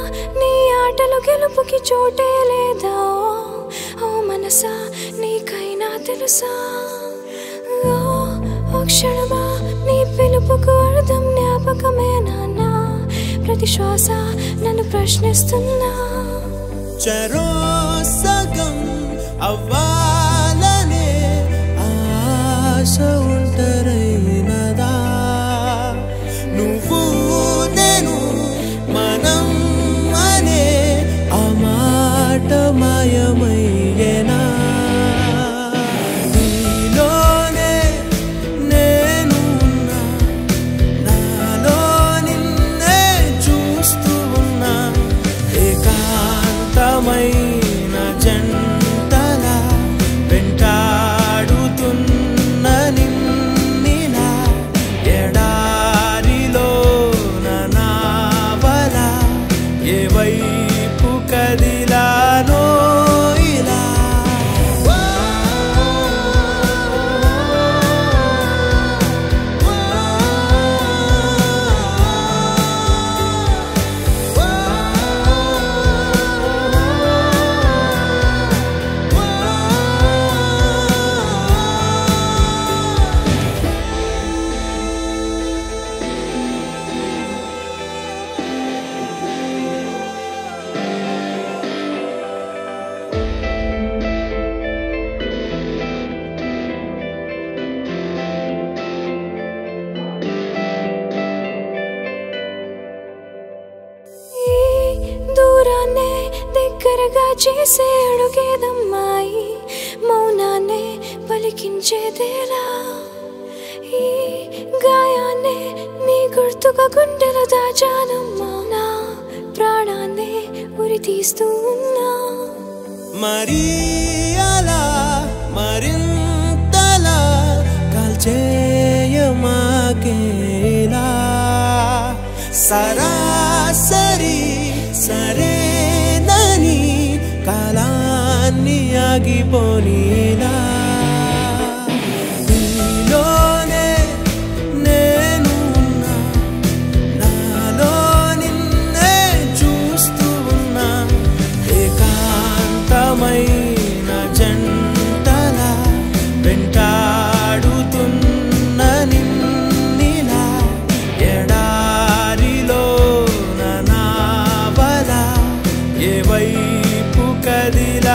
నీ ఆటలు గెలుపుకి చోటే లేదా ఓ మనసా నీకైనా తెలుసా ఓ ఓ క్షణమా నీ పిలుపుకు అర్థం జ్ఞాపకమేనా నా ప్రతి శ్వాస నన్ను ప్రశ్నిస్తున్నా చెరో సగం అవ్వాలనే ఆశ ఉంటరైనదా నువ్వు నేను మనం అనే ఆ మాట మాయమయ్యేనా నీలోనే నేను ఉన్నా నాలో నిన్నే చూస్తూ ఉన్నా ఏకాంతమైన జంటలా వెంటాడుతున్న నిన్నిలా ఎడారిలో నావల ఏ వైపు కదిలానో ఇలా ఈ దూరాన్నే దగ్గరగా చేసే అడుగేదమ్మాయి మౌనాన్నే పలికించేదేలా ఈ గాయాన్నే నీ గుర్తుగా గుండెలు దాచానమ్మా నా ప్రాణాన్నే ఉరి తీస్తూ ఉన్నా మరి అలా మరింతలా కాల్చేయమాకేలా సరాసరి సరేనని కాలాన్ని ఆగిపోనీలా నీలోనే నేను ఉన్నా నాలో నిన్నే చూస్తూ ఉన్నా ఏకాంతమైన జంటలా వెంటాడుతున్న నిన్నిలా ఎడారిలో నావల ఏ వైపు కదిలా